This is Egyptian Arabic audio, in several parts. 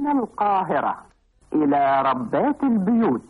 من القاهرة إلى ربات البيوت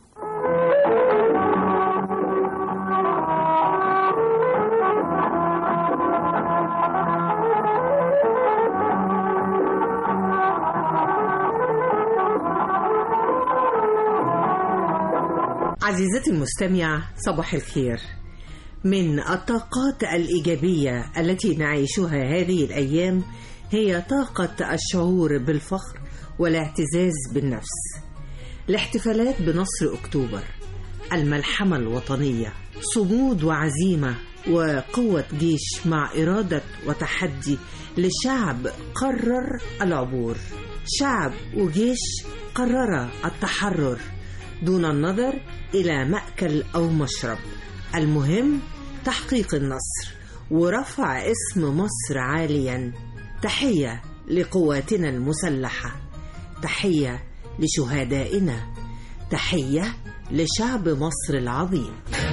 عزيزتي المستمعة صباح الخير من الطاقات الإيجابية التي نعيشها هذه الأيام هي طاقة الشعور بالفخر والاعتزاز بالنفس الاحتفالات بنصر أكتوبر الملحمة الوطنية صمود وعزيمة وقوة جيش مع إرادة وتحدي لشعب قرر العبور شعب وجيش قرر التحرر دون النظر إلى مأكل أو مشرب المهم تحقيق النصر ورفع اسم مصر عاليا تحية لقواتنا المسلحة تحية لشهدائنا تحية لشعب مصر العظيم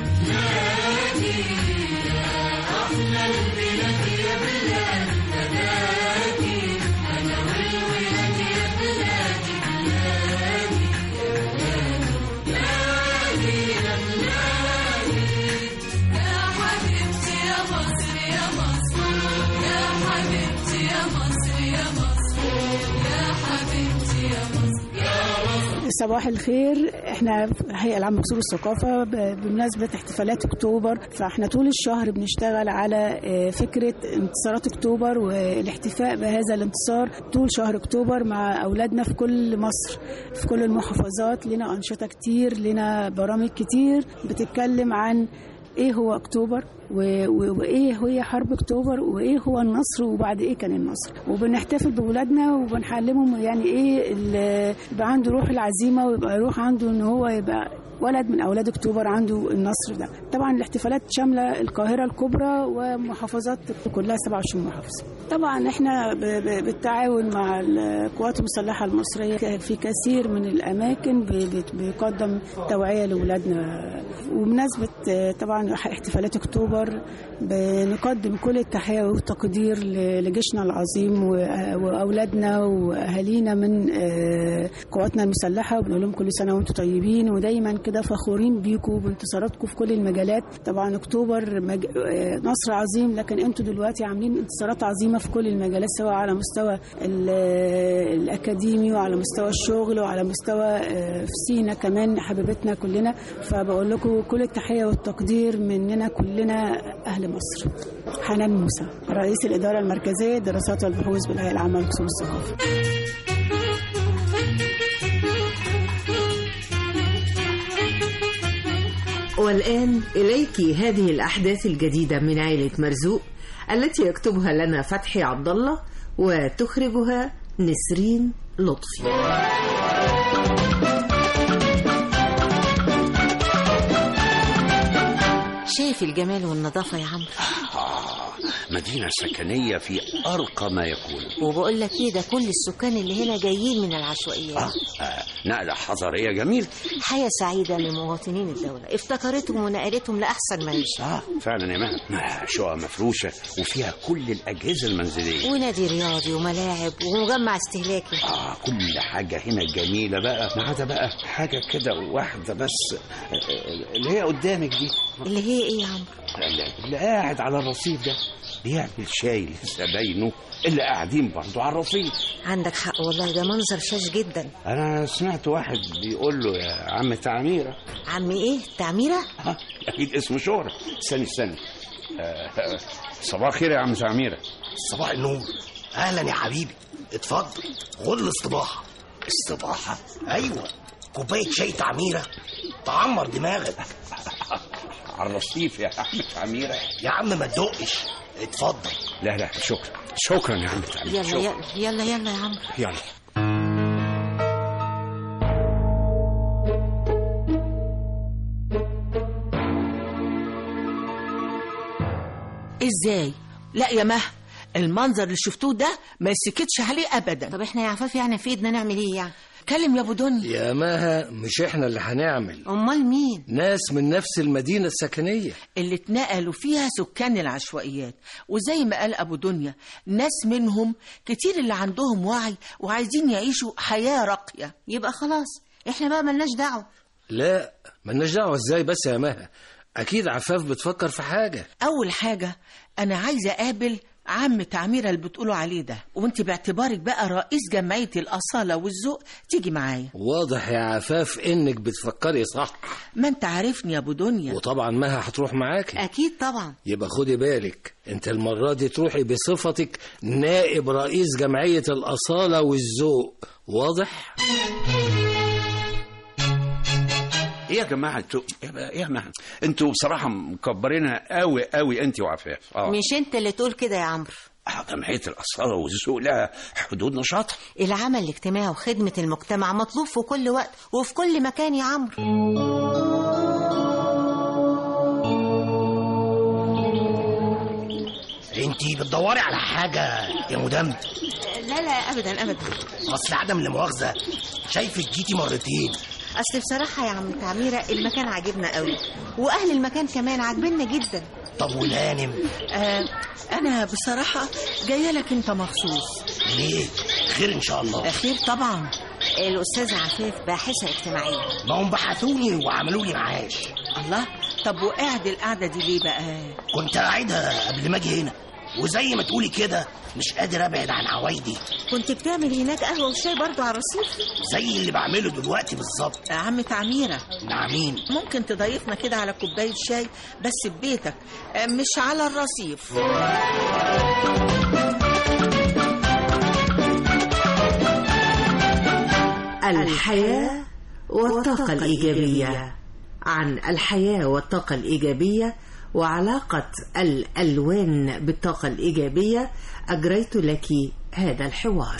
صباح الخير احنا هيئه العامه لأصول الثقافه ب- بمناسبه احتفالات اكتوبر فاحنا طول الشهر بنشتغل على اه، فكره انتصارات اكتوبر والاحتفاء بهذا الانتصار طول شهر اكتوبر مع اولادنا في كل مصر في كل المحافظات لنا انشطه كتير لنا برامج كتير بتتكلم عن ايه هو اكتوبر و- و- وايه هي حرب اكتوبر وايه هو النصر وبعد ايه كان النصر وبنحتفل بولادنا وبنعلمهم يعني ايه ال- يبقى عنده روح العزيمه ويبقى روح عنده ان هو يبقى ولد من اولاد اكتوبر عنده النصر ده طبعا الاحتفالات شامله القاهره الكبرى ومحافظات كلها 27 محافظه طبعا احنا ب- ب- بالتعاون مع القوات المسلحه المصريه في كثير من الاماكن ب- ب- بيقدم توعيه لاولادنا وبمناسبه آه، طبعا احتفالات اكتوبر بنقدم كل التحيه والتقدير ل- لجيشنا العظيم و- واولادنا واهالينا من آه، قواتنا المسلحه وبنقول لهم كل سنه وانتم طيبين ودايما كده فخورين بيكم وبانتصاراتكم في كل المجالات طبعا اكتوبر مج... آه، نصر عظيم لكن انتوا دلوقتي عاملين انتصارات عظيمه في كل المجالات سواء على مستوى ال- آه، الاكاديمي وعلى مستوى الشغل وعلى مستوى آه، في سينا كمان حبيبتنا كلنا فبقول لكم كل التحيه والتقدير مننا كلنا اهل مصر حنان موسى رئيس الاداره المركزيه للدراسات والبحوث بالهيئه العامه لقسم الثقافه والآن إليك هذه الأحداث الجديدة من عائلة مرزوق التي يكتبها لنا فتحي عبد الله وتخرجها نسرين لطفي شايف الجمال والنظافة يا عمرو آه مدينة سكنية في أرقى ما يكون وبقول لك ايه ده كل السكان اللي هنا جايين من العشوائيات آه. آه. نقلة حضارية جميل حياة سعيدة لمواطنين الدولة افتكرتهم ونقلتهم لأحسن معيشة آه فعلا يا مهد شقق مفروشة وفيها كل الأجهزة المنزلية ونادي رياضي وملاعب ومجمع استهلاكي آه كل حاجة هنا جميلة بقى ما عدا بقى حاجة كده واحدة بس آه، آه، اللي هي قدامك دي اللي هي ايه يا عمرو اللي- اللي قاعد على الرصيف ده بيعمل شاي لزباينه اللي قاعدين برضه على الرصيف عندك حق والله ده منظر شاذ جدا أنا سمعت واحد بيقول له يا عم تعميرة عم ايه تعميرة ها اكيد اسمه شهرة استني استني آه، آه، صباح الخير يا عم سميرة صباح النور اهلا يا حبيبي اتفضل خد الاصطباحه الصباحة ايوه كوبايه شاي تعميره تعمر دماغك على الرصيف يا عم تعميرة يا عم ما تدقش اتفضل لا لا شكرا شكرا يا عم تعميرة يلا شكرا. يلا يلا يلا يا عمرو يلا ازاي لا يا مه المنظر اللي شفتوه ده ما يسكتش عليه ابدا طب احنا يا عفاف يعني في ايدنا نعمل ايه يعني اتكلم يا ابو دنيا يا ماها مش احنا اللي هنعمل امال مين ناس من نفس المدينة السكنية اللي اتنقلوا فيها سكان العشوائيات وزي ما قال ابو دنيا ناس منهم كتير اللي عندهم وعي وعايزين يعيشوا حياه راقيه يبقى خلاص احنا بقى ملناش دعوه لا ملناش دعوة ازاي بس يا ماها اكيد عفاف بتفكر في حاجة اول حاجه انا عايزه اقابل عم تعميره اللي بتقولوا عليه ده وانت باعتبارك بقى رئيس جمعيه الاصاله والذوق تيجي معايا واضح يا عفاف انك بتفكري صح ما انت عارفني يا ابو دنيا وطبعا مها هتروح معاكي اكيد طبعا يبقى خدي بالك انت المرة دي تروحي بصفتك نائب رئيس جمعية الأصالة والذوق واضح؟ ايه يا جماعه انتوا ايه يا جماعه انتوا بصراحه مكبرينها قوي قوي انت وعفاف اه مش انت اللي تقول كده يا عمرو آه، جمعيه الاصاله والذوق لها حدود نشاطها العمل الاجتماعي وخدمه المجتمع مطلوب في كل وقت وفي كل مكان يا عمرو انتي بتدوري على حاجة يا مدام لا لا ابدا ابدا اصل عدم المؤاخذة شايفك جيتي مرتين اصل بصراحه يا عم تعميره المكان عاجبنا قوي واهل المكان كمان عاجبنا جدا طب والهانم آه انا بصراحه جايه لك انت مخصوص ليه خير ان شاء الله خير طبعا الاستاذ عفاف باحثه اجتماعيه ما هم بحثوني وعملوا لي معاش الله طب وقعد القعده دي ليه بقى كنت قاعدها قبل ما اجي هنا وزي ما تقولي كده مش قادر ابعد عن عوايدي كنت بتعمل هناك قهوه وشاي برضو على الرصيف زي اللي بعمله دلوقتي بالظبط يا عم تعميره نعمين ممكن تضيفنا كده على كوبايه شاي بس في بيتك آه، مش على الرصيف الحياة والطاقة الإيجابية عن الحياة والطاقة الإيجابية وعلاقة الألوان بالطاقة الإيجابية أجريت لك هذا الحوار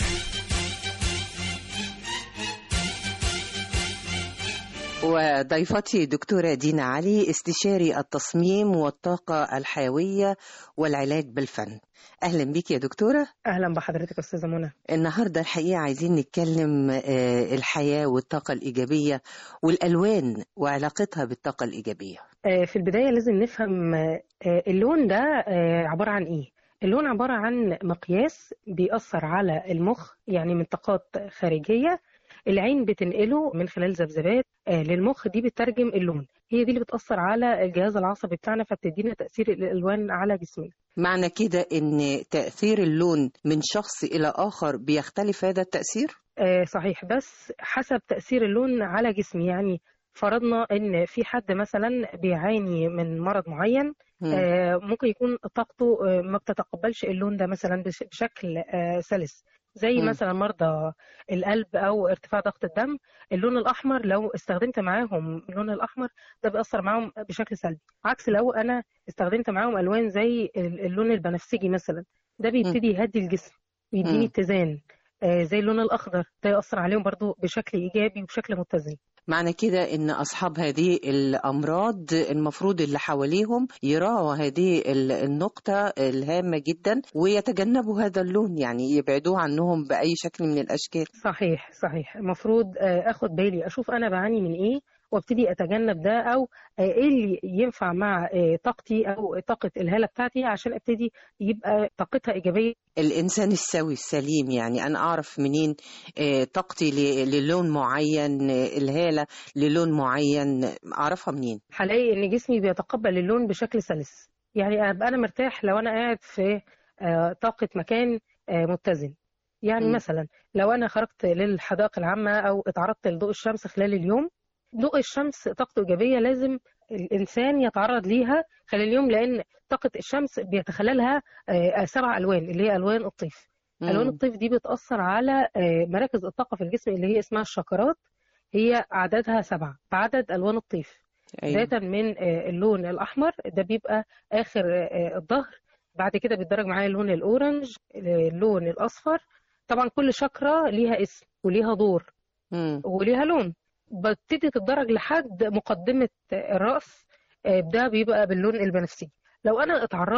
وضيفتي دكتورة دينا علي استشاري التصميم والطاقة الحيوية والعلاج بالفن أهلا بك يا دكتورة اهلا بحضرتك استاذه منى النهاردة الحقيقة عايزين نتكلم آه، الحياة والطاقة الإيجابية والألوان وعلاقتها بالطاقة الإيجابية آه، في البدايه لازم نفهم آه، اللون ده آه، عباره عن ايه اللون عباره عن مقياس بيأثر على المخ يعني من طاقات خارجيه العين بتنقله من خلال ذبذبات آه، للمخ دي بتترجم اللون هي دي اللي بتأثر على الجهاز العصبي بتاعنا فبتدينا تأثير الألوان على جسمنا معنى كده إن تأثير اللون من شخص إلى آخر بيختلف هذا التأثير؟ آه، صحيح بس حسب تأثير اللون على جسمي يعني فرضنا ان في حد مثلا بيعاني من مرض معين مم. آه، ممكن يكون طاقته آه، ما بتتقبلش اللون ده مثلا بش- بشكل آه، سلس زي مم. مثلا مرضى القلب او ارتفاع ضغط الدم اللون الاحمر لو استخدمت معاهم اللون الاحمر ده بيأثر معاهم بشكل سلبي عكس لو انا استخدمت معاهم الوان زي ال- اللون البنفسجي مثلا ده بيبتدي يهدي الجسم مم. ويديني اتزان آه، زي اللون الاخضر ده يأثر عليهم برضو بشكل ايجابي وبشكل متزن معنى كده ان اصحاب هذه الامراض المفروض اللي حواليهم يراعوا هذه ال- النقطة الهامة جدا ويتجنبوا هذا اللون يعني يبعدوه عنهم باي شكل من الاشكال صحيح صحيح المفروض آه، اخد بالي اشوف انا بعاني من ايه وابتدي اتجنب ده او آه، ايه اللي ينفع مع آه، طاقتي او طاقه الهاله بتاعتي عشان ابتدي يبقى طاقتها ايجابيه الانسان السوي السليم يعني انا اعرف منين آه، طاقتي ل- للون معين آه، الهالة للون معين اعرفها منين هلاقي ان جسمي بيتقبل اللون بشكل سلس يعني ابقى انا مرتاح لو انا قاعد في آه، طاقه مكان آه، متزن يعني مم. مثلا لو انا خرجت للحدائق العامه او اتعرضت لضوء الشمس خلال اليوم ضوء الشمس طاقته ايجابيه لازم الانسان يتعرض ليها خلال اليوم لان طاقه الشمس بيتخللها آه، سبع الوان اللي هي الوان الطيف مم. الوان الطيف دي بتاثر على آه، مراكز الطاقه في الجسم اللي هي اسمها الشكرات هي عددها سبعه بعدد الوان الطيف أيوة. بدايه من آه، اللون الاحمر ده بيبقى اخر آه، الظهر بعد كده بيتدرج معايا اللون الاورنج آه، اللون الاصفر طبعا كل شكرة ليها اسم وليها دور مم. وليها لون بتبتدي تتدرج لحد مقدمة الرأس آه، ده بيبقى باللون البنفسجي لو أنا اتعرضت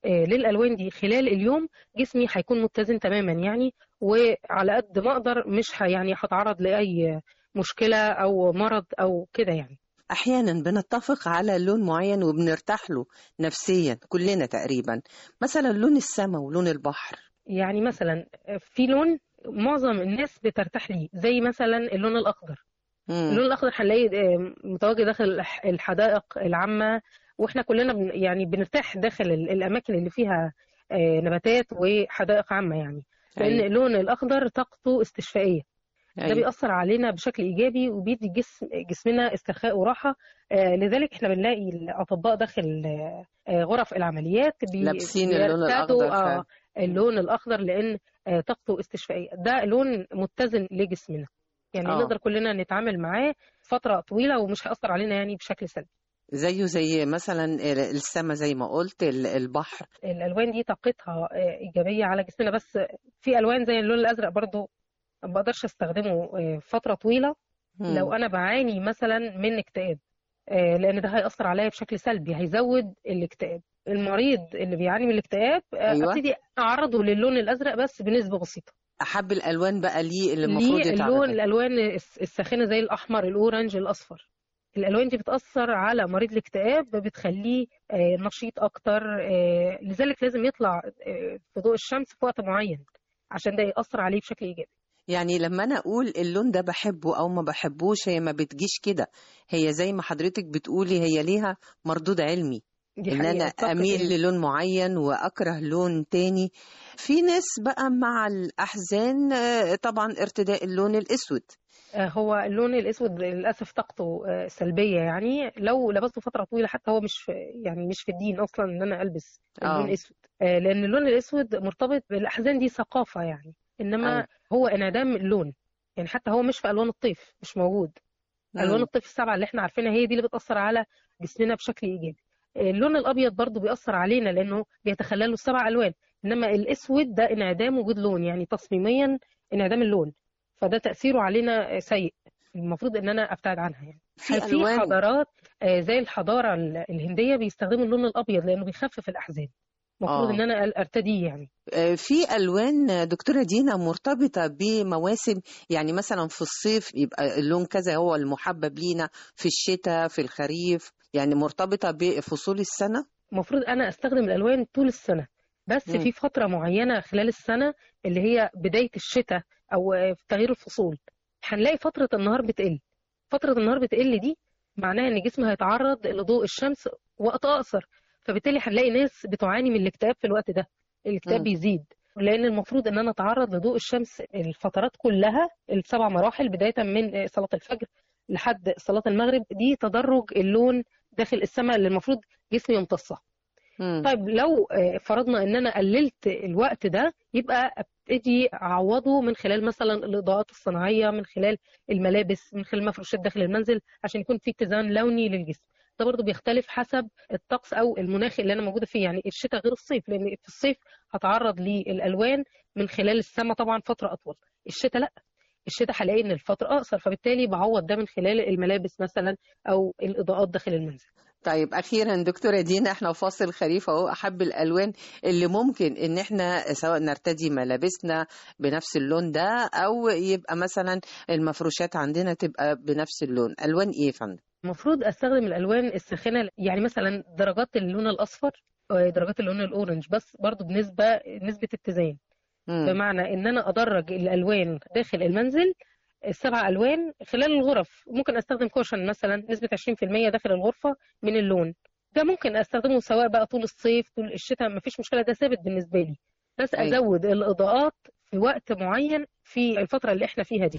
آه، للالوان دي خلال اليوم جسمي هيكون متزن تماما يعني وعلى قد ما اقدر مش ه- يعني هتعرض لاي مشكله او مرض او كده يعني احيانا بنتفق على لون معين وبنرتاح له نفسيا كلنا تقريبا مثلا لون السماء ولون البحر يعني مثلا في لون معظم الناس بترتاح ليه زي مثلا اللون الاخضر اللون الاخضر هنلاقيه آه، متواجد داخل الح- الحدائق العامه واحنا كلنا بن يعني بنرتاح داخل ال- الاماكن اللي فيها آه، نباتات وحدائق عامه يعني لان أيوة. اللون الاخضر طاقته استشفائيه ده أيوة. بيأثر علينا بشكل إيجابي وبيدي جسم جسمنا استرخاء وراحة آه لذلك احنا بنلاقي الأطباء داخل آه غرف العمليات بي- لابسين اللون بيرتدوا، الأخضر آه فعلا. اللون الأخضر لأن آه طاقته استشفائية ده لون متزن لجسمنا يعني آه. نقدر كلنا نتعامل معاه فترة طويلة ومش هيأثر علينا يعني بشكل سلبي زيه زي مثلا السماء زي ما قلت ال- البحر الالوان دي طاقتها آه، ايجابيه على جسمنا بس في الوان زي اللون الازرق برضو ما بقدرش استخدمه آه، فتره طويله مم. لو انا بعاني مثلا من اكتئاب آه، لان ده هيأثر عليا بشكل سلبي هيزود الاكتئاب المريض اللي بيعاني من الاكتئاب آه، أيوة. ابتدي اعرضه للون الازرق بس بنسبه بسيطه احب الالوان بقى ليه اللي المفروض ليه يتعرض اللون عليه. الالوان الس- الساخنه زي الاحمر الاورنج الاصفر الالوان دي بتاثر على مريض الاكتئاب بتخليه آه، نشيط اكتر آه، لذلك لازم يطلع آه، في ضوء الشمس في وقت معين عشان ده ياثر عليه بشكل ايجابي يعني لما انا اقول اللون ده بحبه او ما بحبوش هي ما بتجيش كده هي زي ما حضرتك بتقولي هي ليها مردود علمي دي ان حقيقة، انا الطاقة اميل دي. للون معين واكره لون تاني في ناس بقى مع الاحزان آه، طبعا ارتداء اللون الاسود آه، هو اللون الاسود للاسف طاقته آه، سلبيه يعني لو لبسته فتره طويله حتى هو مش في يعني مش في الدين اصلا ان انا البس آه. اللون الاسود آه، لان اللون الاسود مرتبط بالاحزان دي ثقافه يعني انما أيوة. هو انعدام اللون يعني حتى هو مش في الوان الطيف مش موجود مم. الوان الطيف السبعه اللي احنا عارفينها هي دي اللي بتاثر على جسمنا بشكل ايجابي اللون الابيض برضو بيأثر علينا لانه بيتخلله السبع الوان انما الاسود ده انعدام وجود لون يعني تصميميا انعدام اللون فده تأثيره علينا سيء المفروض ان انا ابتعد عنها يعني في في ألوان. حضارات آه، زي الحضاره ال- الهنديه بيستخدموا اللون الابيض لانه بيخفف الاحزان المفروض آه. ان انا ارتديه يعني آه، في الوان آه، دكتوره دينا مرتبطه بمواسم يعني مثلا في الصيف يبقى اللون كذا هو المحبب لينا في الشتاء في الخريف يعني مرتبطه بفصول السنه المفروض انا استخدم الالوان طول السنه بس مم. في فتره معينه خلال السنه اللي هي بدايه الشتاء او آه، في تغيير الفصول هنلاقي فتره النهار بتقل فتره النهار بتقل دي معناها ان الجسم هيتعرض لضوء الشمس وقت اقصر فبالتالي هنلاقي ناس بتعاني من الاكتئاب في الوقت ده الاكتئاب مم. بيزيد لان المفروض ان انا اتعرض لضوء الشمس الفترات كلها السبع مراحل بدايه من آه، صلاه الفجر لحد صلاه المغرب دي تدرج اللون داخل السماء اللي المفروض جسمي يمتصها مم. طيب لو آه، فرضنا ان انا قللت الوقت ده يبقى ابتدي اعوضه من خلال مثلا الاضاءات الصناعيه من خلال الملابس من خلال مفروشات داخل المنزل عشان يكون في اتزان لوني للجسم ده برضو بيختلف حسب الطقس او المناخ اللي انا موجوده فيه يعني الشتاء غير الصيف لان في الصيف هتعرض للالوان من خلال السماء طبعا فتره اطول الشتاء لا الشتاء هلاقي ان الفتره اقصر فبالتالي بعوض ده من خلال الملابس مثلا او الاضاءات داخل المنزل طيب اخيرا دكتوره دينا احنا في فاصل خريف اهو احب الالوان اللي ممكن ان احنا سواء نرتدي ملابسنا بنفس اللون ده او يبقى مثلا المفروشات عندنا تبقى بنفس اللون الوان ايه يا فندم المفروض استخدم الالوان الساخنه يعني مثلا درجات اللون الاصفر ودرجات اللون الاورنج بس برضو بنسبه نسبه اتزان مم. بمعنى ان انا ادرج الالوان داخل المنزل السبع الوان خلال الغرف ممكن استخدم كوشن مثلا نسبه 20% داخل الغرفه من اللون ده ممكن استخدمه سواء بقى طول الصيف طول الشتاء مفيش مشكله ده ثابت بالنسبه لي بس أيوة. ازود الاضاءات في وقت معين في الفتره اللي احنا فيها دي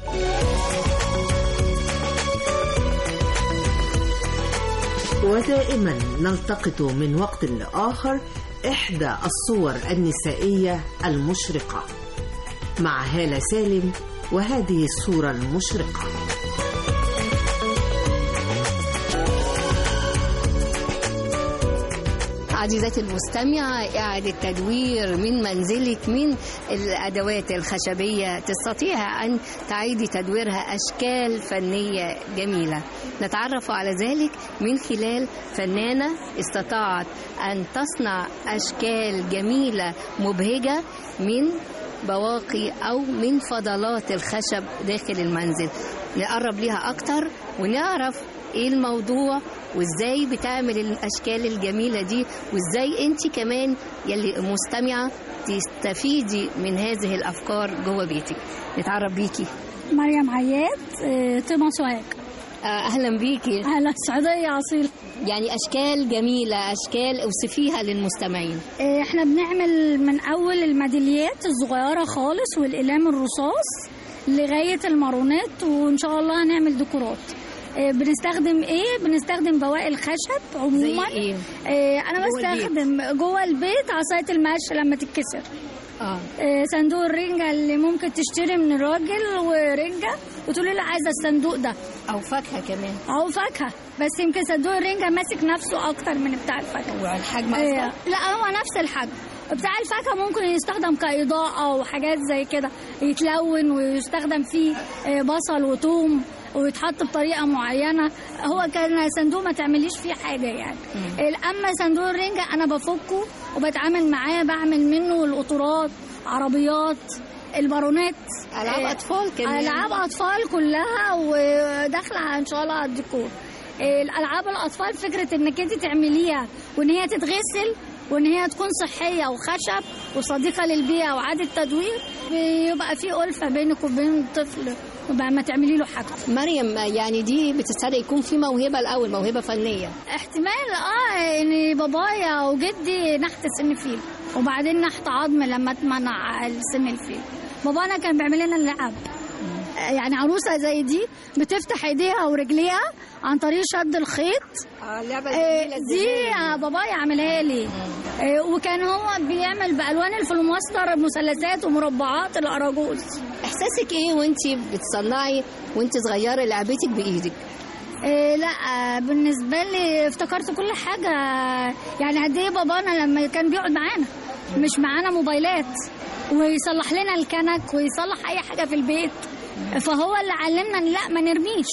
ودائما نلتقط من وقت لآخر إحدى الصور النسائية المشرقة مع هالة سالم وهذه الصورة المشرقة عزيزتي المستمعة إعادة تدوير من منزلك من الأدوات الخشبية تستطيع أن تعيدي تدويرها أشكال فنية جميلة نتعرف على ذلك من خلال فنانة استطاعت أن تصنع أشكال جميلة مبهجة من بواقي أو من فضلات الخشب داخل المنزل نقرب ليها أكتر ونعرف إيه الموضوع وإزاي بتعمل الأشكال الجميلة دي وإزاي أنت كمان يلي مستمعة تستفيدي من هذه الأفكار جوه بيتك نتعرف بيكي مريم عياد آه، طيبة سوهاج أهلا بيكي أهلا السعودية أصيل يعني أشكال جميلة أشكال اوصفيها للمستمعين آه، احنا بنعمل من أول الميداليات الصغيرة خالص والأقلام الرصاص لغاية المارونات وإن شاء الله هنعمل ديكورات آه، بنستخدم ايه بنستخدم بواقي الخشب عموما زي إيه؟ آه، انا جوه بستخدم جوه البيت عصايه المقش لما تتكسر اه آه، صندوق الرنجة اللي ممكن تشتري من الراجل ورنجة وتقولي له عايزة الصندوق ده أو فاكهة كمان أو فاكهة بس يمكن صندوق الرنجة ماسك نفسه أكتر من بتاع الفاكهة والحجم آه، أصغر لا هو نفس الحجم بتاع الفاكهة ممكن يستخدم كإضاءة وحاجات زي كده يتلون ويستخدم فيه آه، بصل وثوم ويتحط بطريقة معينة هو كان صندوق ما تعمليش فيه حاجة يعني أما صندوق الرنجة أنا بفكه وبتعامل معاه بعمل منه القطورات عربيات البارونات ألعاب آه، أطفال كمان. ألعاب أطفال كلها وداخلة إن شاء الله على الديكور آه، الألعاب الأطفال فكرة إنك أنت تعمليها وإن هي تتغسل وإن هي تكون صحية وخشب وصديقة للبيئة وعادة تدوير بيبقى في ألفة بينك وبين الطفل وبقى ما تعملي له حاجة مريم يعني دي بتستدعي يكون في موهبة الأول موهبة فنية احتمال اه ان بابايا وجدي نحت سن الفيل وبعدين نحت عظم لما اتمنع سن الفيل بابانا كان بيعمل لنا اللعب آه، يعني عروسه زي دي بتفتح ايديها ورجليها عن طريق شد الخيط اه لعبة آه، جميلة دي إزاي؟ آه، بابايا عملها لي آه، وكان هو بيعمل بالوان الفلوماستر مثلثات ومربعات الاراجوز إحساسك إيه وأنت بتصنعي وأنت صغيرة لعبتك بإيدك إيه لا آه، بالنسبه لي افتكرت كل حاجه يعني قد ايه بابانا لما كان بيقعد معانا مش معانا موبايلات ويصلح لنا الكنك ويصلح اي حاجه في البيت فهو اللي علمنا إن لا ما نرميش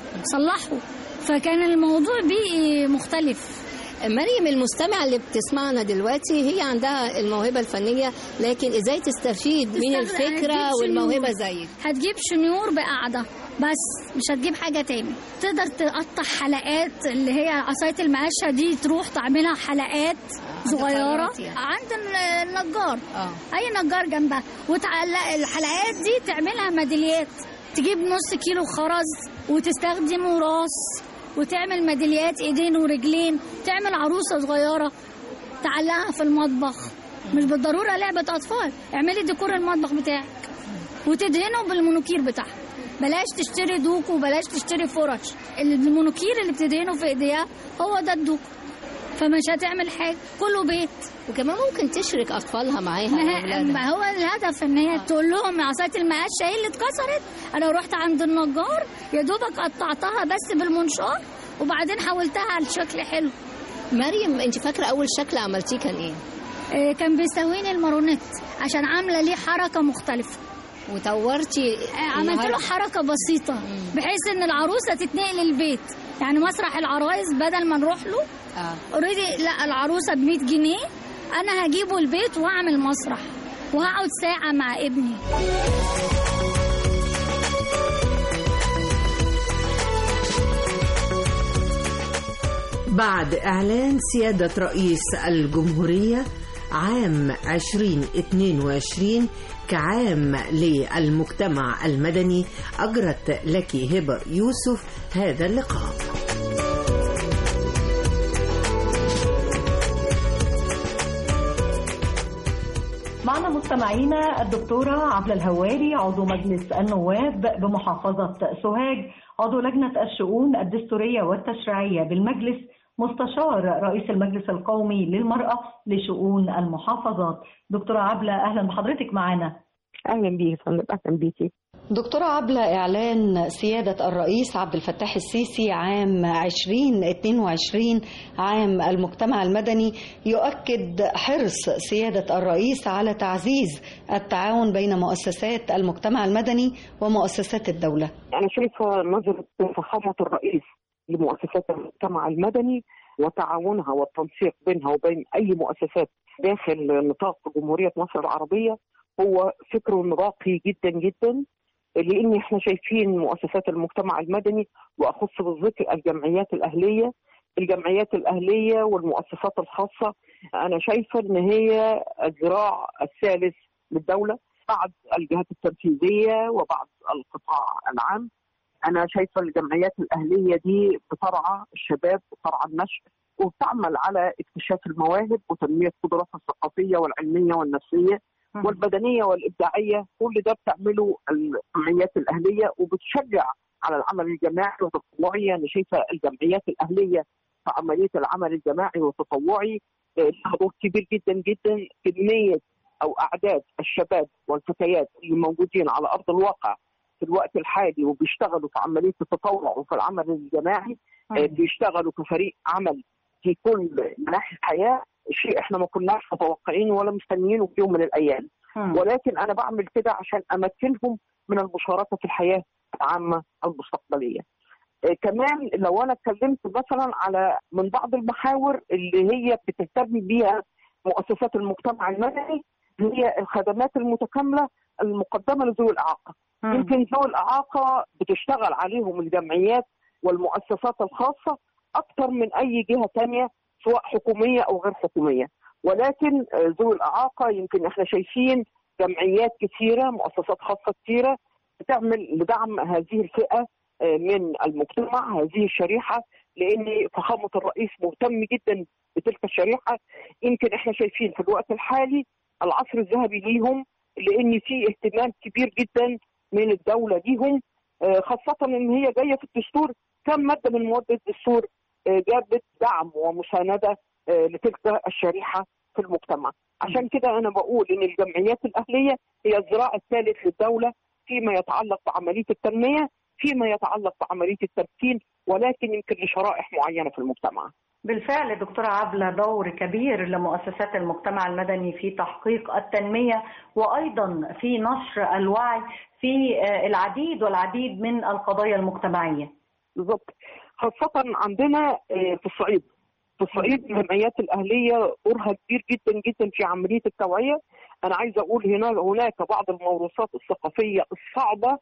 صلحه فكان الموضوع بيئي مختلف مريم المستمعة اللي بتسمعنا دلوقتي هي عندها الموهبة الفنية لكن ازاي تستفيد من تستخدم- الفكرة هتجيب والموهبة شنيور. زيك هتجيب شنيور بقعدة بس مش هتجيب حاجة تاني تقدر تقطع حلقات اللي هي عصاية المقشة دي تروح تعملها حلقات صغيرة خرط يعني. عند ال- النجار اه أي نجار جنبها وتعلق الحلقات دي تعملها ميداليات تجيب نص كيلو خرز وتستخدمه راس وتعمل ميداليات ايدين ورجلين تعمل عروسة صغيرة تعلقها في المطبخ مش بالضرورة لعبة أطفال اعملي ديكور المطبخ بتاعك وتدهنه بالمونوكير بتاعها بلاش تشتري دوك وبلاش تشتري فرش المونوكير اللي بتدهنه في ايديها هو ده الدوك فمش هتعمل حاجة كله بيت وكمان ممكن تشرك أطفالها معاها ما, وأولادها. ما هو الهدف ان هي تقول لهم عصايه المقشه هي اللي اتكسرت انا رحت عند النجار يا دوبك قطعتها بس بالمنشار وبعدين حولتها على شكل حلو مريم انت فاكرة أول شكل عملتيه كان إيه؟ آه، كان بيستهويني المارونيت عشان عامله ليه حركه مختلفه وطورتي آه، عملت له النهاردة. حركه بسيطه بحيث ان العروسه تتنقل البيت يعني مسرح العرايس بدل ما نروح له اه اوريدي لا العروسه ب 100 جنيه انا هجيبه البيت واعمل مسرح وهقعد ساعه مع ابني بعد إعلان سيادة رئيس الجمهورية عام 2022 كعام للمجتمع المدني أجرت لك هبة يوسف هذا اللقاء معنا مستمعينا الدكتورة عبلة الهواري عضو مجلس النواب بمحافظة سوهاج عضو لجنة الشؤون الدستورية والتشريعية بالمجلس مستشار رئيس المجلس القومي للمرأة لشؤون المحافظات دكتورة عبلة أهلا بحضرتك معنا اهلا بيك يا فندم اهلا بيكي دكتورة عبلة إعلان سيادة الرئيس عبد الفتاح السيسي عام 2022 عام المجتمع المدني يؤكد حرص سيادة الرئيس على تعزيز التعاون بين مؤسسات المجتمع المدني ومؤسسات الدولة انا شايفه نظره فخامه الرئيس لمؤسسات المجتمع المدني وتعاونها والتنسيق بينها وبين اي مؤسسات داخل نطاق جمهوريه مصر العربيه هو فكر راقي جدا جدا لان احنا شايفين مؤسسات المجتمع المدني واخص بالذكر الجمعيات الاهليه الجمعيات الاهليه والمؤسسات الخاصه انا شايفه ان هي الذراع الثالث للدوله بعد الجهات التنفيذيه وبعد القطاع العام انا شايفه الجمعيات الاهليه دي بترعى الشباب بترعى النشء وبتعمل على اكتشاف المواهب وتنميه قدراتها الثقافيه والعلميه والنفسيه والبدنيه والابداعيه كل ده بتعمله الجمعيات الاهليه وبتشجع على العمل الجماعي والتطوعي انا شايفه الجمعيات الاهليه في عمليه العمل الجماعي والتطوعي لها دور كبير جدا جدا كميه او اعداد الشباب والفتيات اللي موجودين على ارض الواقع في الوقت الحالي وبيشتغلوا في عمليه التطوع وفي العمل الجماعي آه، بيشتغلوا كفريق عمل في كل مناحي الحياه شيء احنا ما كناش متوقعينه ولا مستنيينه في يوم من الايام ولكن انا بعمل كده عشان امكنهم من المشاركه في الحياه العامه المستقبليه. آه، كمان لو انا اتكلمت مثلا على من بعض المحاور اللي هي بتهتم بيها مؤسسات المجتمع المدني هي الخدمات المتكامله المقدمه لذوي الاعاقه. يمكن ذوي الاعاقه بتشتغل عليهم الجمعيات والمؤسسات الخاصه اكثر من اي جهه ثانيه سواء حكوميه او غير حكوميه ولكن آه، ذوي الاعاقه يمكن احنا شايفين جمعيات كثيره مؤسسات خاصه كثيره بتعمل لدعم هذه الفئه آه، من المجتمع هذه الشريحه لان فخامه الرئيس مهتم جدا بتلك الشريحه يمكن احنا شايفين في الوقت الحالي العصر الذهبي ليهم لان في اهتمام كبير جدا من الدوله ليهم آه، خاصه ان هي جايه في الدستور كم ماده من مواد الدستور آه، جابت دعم ومسانده آه، لتلك الشريحه في المجتمع عشان كده انا بقول ان الجمعيات الاهليه هي الذراع الثالث للدوله فيما يتعلق بعمليه التنميه فيما يتعلق بعمليه التمكين ولكن يمكن لشرائح معينه في المجتمع بالفعل دكتورة عبلة دور كبير لمؤسسات المجتمع المدني في تحقيق التنمية وأيضا في نشر الوعي في آه، العديد والعديد من القضايا المجتمعية بالظبط خاصة عندنا آه، في الصعيد في الصعيد الجمعيات الأهلية دورها كبير جدا جدا في عملية التوعية أنا عايزة أقول هنا هناك بعض الموروثات الثقافية الصعبة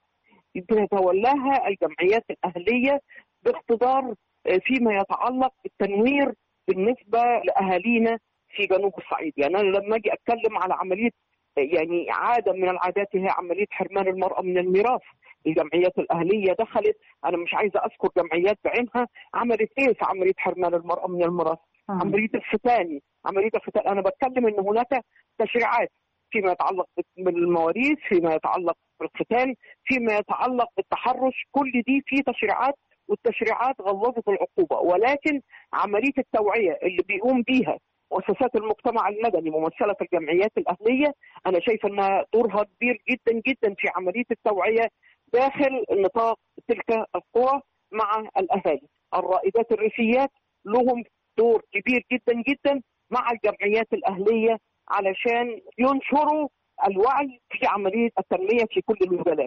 تتولاها الجمعيات الأهلية باقتدار آه، فيما يتعلق بالتنوير بالنسبة لأهالينا في جنوب الصعيد يعني أنا لما أجي أتكلم على عملية آه، يعني عادة من العادات هي عملية حرمان المرأة من الميراث الجمعيات الأهلية دخلت أنا مش عايزة أذكر جمعيات بعينها عملت إيه في عملية حرمان المرأة من الميراث عملية الختان عملية الختان أنا بتكلم إن هناك تشريعات فيما يتعلق بالمواريث فيما يتعلق بالختان فيما يتعلق بالتحرش كل دي في تشريعات والتشريعات غلظت العقوبة ولكن عملية التوعية اللي بيقوم بيها مؤسسات المجتمع المدني ممثلة في الجمعيات الأهلية أنا شايفة أنها دورها كبير جدا جدا في عملية التوعية داخل نطاق تلك القرى مع الأهالي الرائدات الريفيات لهم دور كبير جدا جدا مع الجمعيات الأهلية علشان ينشروا الوعي في عملية التنمية في كل المجالات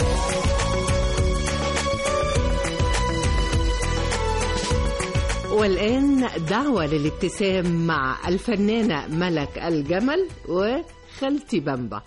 والآن دعوة للابتسام مع الفنانة ملك الجمل وخالتي بامبا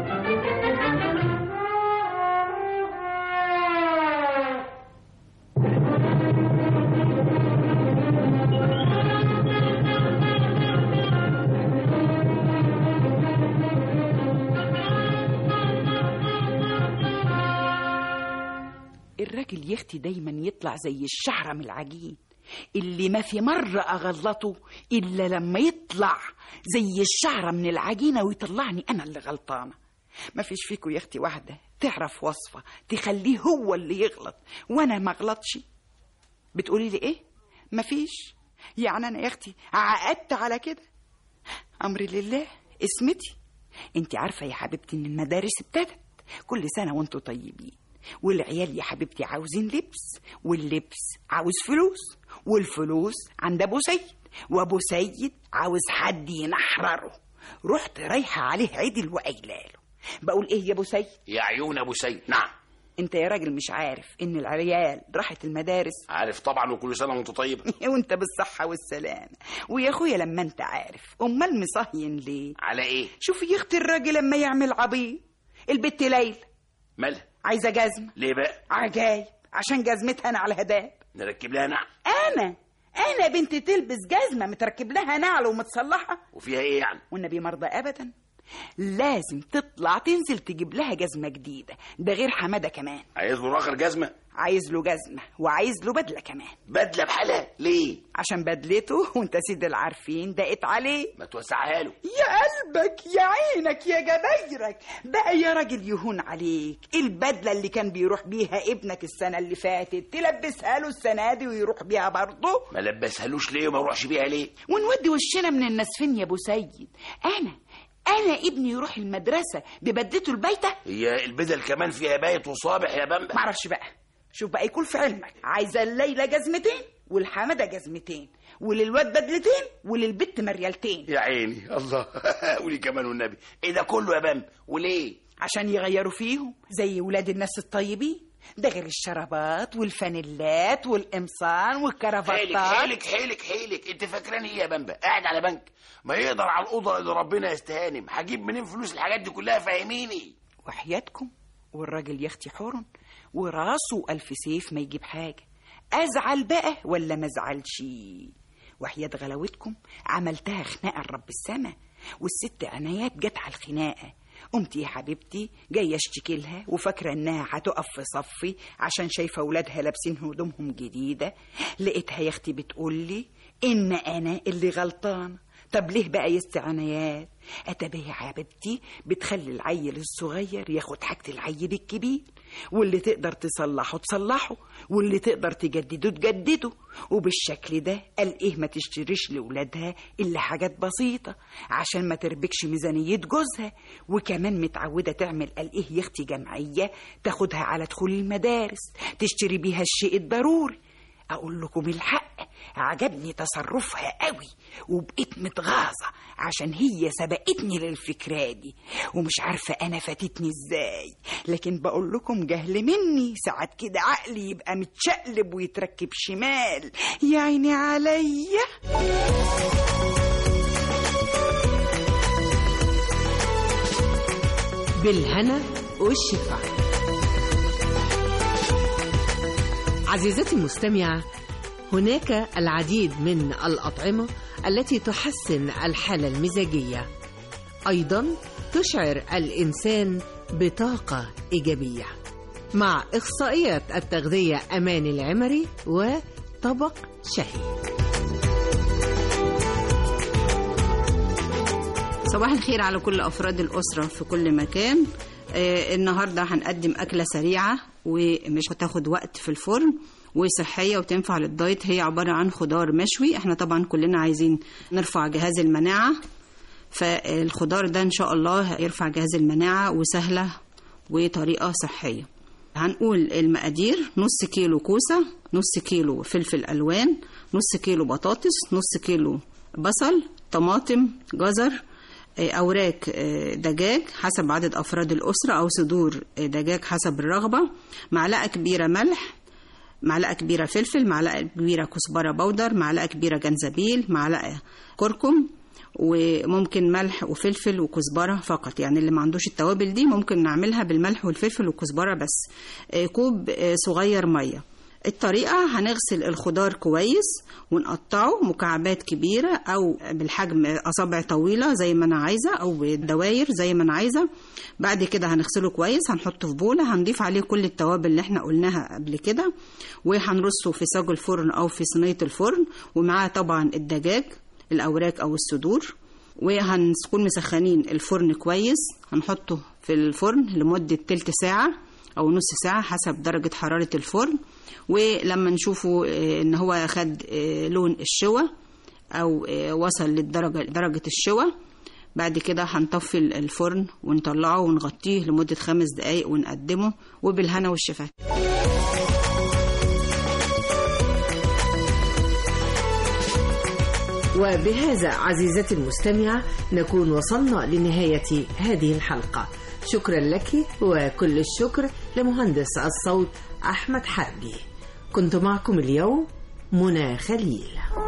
الراجل يختي دايما يطلع زي الشعرة من العجين اللي ما في مرة أغلطه إلا لما يطلع زي الشعرة من العجينة ويطلعني أنا اللي غلطانة ما فيش فيكو يا اختي واحدة تعرف وصفة تخليه هو اللي يغلط وأنا ما غلطش بتقولي لي إيه؟ ما فيش يعني أنا يا اختي عقدت على كده أمري لله اسمتي انت عارفة يا حبيبتي ان المدارس ابتدت كل سنة وانتوا طيبين والعيال يا حبيبتي عاوزين لبس واللبس عاوز فلوس والفلوس عند ابو سيد وابو سيد عاوز حد ينحرره رحت رايحة عليه عدل وقايلاله بقول ايه يا ابو سيد يا عيون ابو سيد نعم انت يا راجل مش عارف ان العيال راحت المدارس عارف طبعا وكل سنه وانت طيبه وانت بالصحة والسلامة ويا اخويا لما انت عارف امال مصهين ليه على ايه شوف يا اختي الراجل لما يعمل عبيط البت ليلى مالها عايزة جزمة ليه بقى عجايب عشان جزمتها انا على الهداب نركب لها نعم انا انا بنت تلبس جزمة متركب لها نعل ومتصلحة وفيها ايه يعني والنبي مرضى ابدا لازم تطلع تنزل تجيب لها جزمة جديدة ده غير حمادة كمان عايز له اخر جزمه عايز له جزمة وعايز له بدلة كمان بدله بحالها ليه عشان بدلته وانت سيد العارفين دقت عليه ما توسعها له يا قلبك يا عينك يا جبايرك بقى يا راجل يهون عليك البدلة اللي كان بيروح بيها ابنك السنة اللي فاتت تلبسها له السنة دي ويروح بيها برضه ما لبسهالوش ليه وما اروحش بيها ليه ونودي وشنا من الناس فين يا ابو سيد انا انا ابني يروح المدرسة ببدلته البيتة هي البدل كمان فيها بايت وصابح يا بامبا معرفش بقى شوف بقى يكون في علمك عايزة الليلة جزمتين والحمادة جزمتين وللواد بدلتين وللبت مريالتين يا عيني الله قولي كمان والنبي ايه ده كله يا بامبا وليه عشان يغيروا فيهم زي ولاد الناس الطيبين ده غير الشرابات والفانيلات والقمصان حيلك والكرافتات حيلك حيلك حيلك انت فاكراني ايه يا بامبا قاعد على بنك ما يقدر على الاوضه اللي ربنا يستهانم هجيب منين فلوس الحاجات دي كلها فاهميني وحياتكم والراجل يختي حورن وراسه ألف سيف ما يجيب حاجة أزعل بقى ولا ما أزعلش وحياة غلاوتكم عملتها خناقة لرب السما والست عنايات جت على الخناقة قمت يا حبيبتي جاية اشتكي لها وفاكرة انها هتقف في صفي عشان شايفة ولادها لابسين هدومهم جديدة لقيتها يا اختي بتقول لي ان انا اللي غلطانة طب ليه بقى يا ست عنايات اتبه يا حبيبتي بتخلي العيل الصغير ياخد حاجة العيل الكبير واللي تقدر تصلحه تصلحه واللي تقدر تجدده تجدده وبالشكل ده قال ايه ما تشتريش لولادها الا حاجات بسيطة عشان ما تربكش ميزانية جوزها وكمان متعودة تعمل قال ايه يا اختي جمعية تاخدها على دخول المدارس تشتري بيها الشيء الضروري اقول لكم الحق عجبني تصرفها قوي وبقيت متغاظة عشان هي سبقتني للفكرة دي ومش عارفة أنا فاتتني إزاي لكن بقول لكم جهل مني ساعات كده عقلي يبقى متشقلب ويتركب شمال يا عيني عليا بالهنا والشفا عزيزتي المستمعة هناك العديد من الأطعمة التي تحسن الحالة المزاجية أيضا تشعر الإنسان بطاقة إيجابية مع إخصائية التغذية أمان العمري وطبق شهي صباح الخير على كل أفراد الأسرة في كل مكان آه النهاردة هنقدم أكلة سريعة ومش هتاخد وقت في الفرن وصحية وتنفع للدايت هي عبارة عن خضار مشوي احنا طبعا كلنا عايزين نرفع جهاز المناعة فالخضار ده ان شاء الله يرفع جهاز المناعة وسهلة وطريقة صحية هنقول المقادير نص كيلو كوسة نص كيلو فلفل ألوان نص كيلو بطاطس نص كيلو بصل طماطم جزر أوراق دجاج حسب عدد أفراد الأسرة أو صدور دجاج حسب الرغبة معلقة كبيرة ملح معلقة كبيرة فلفل معلقة كبيرة كزبرة بودر معلقة كبيرة جنزبيل معلقة كركم وممكن ملح وفلفل وكزبرة فقط يعني اللي ما عندوش التوابل دي ممكن نعملها بالملح والفلفل والكزبرة بس كوب صغير مية الطريقة هنغسل الخضار كويس ونقطعه مكعبات كبيرة أو بالحجم أصابع طويلة زي ما أنا عايزة أو بدواير زي ما أنا عايزة بعد كده هنغسله كويس هنحطه في بولة هنضيف عليه كل التوابل اللي احنا قلناها قبل كده وهنرصه في صاج الفرن أو في صينية الفرن ومعاه طبعا الدجاج الأوراق أو الصدور وهنكون مسخنين الفرن كويس هنحطه في الفرن لمدة تلت ساعة أو نص ساعة حسب درجة حرارة الفرن ولما نشوفه ان هو خد لون الشوى او وصل للدرجة درجة الشوى بعد كده هنطفي الفرن ونطلعه ونغطيه لمدة خمس دقايق ونقدمه وبالهنا والشفا وبهذا عزيزتي المستمعة نكون وصلنا لنهاية هذه الحلقة شكرا لك وكل الشكر لمهندس الصوت أحمد حربي كنت معكم اليوم منى خليل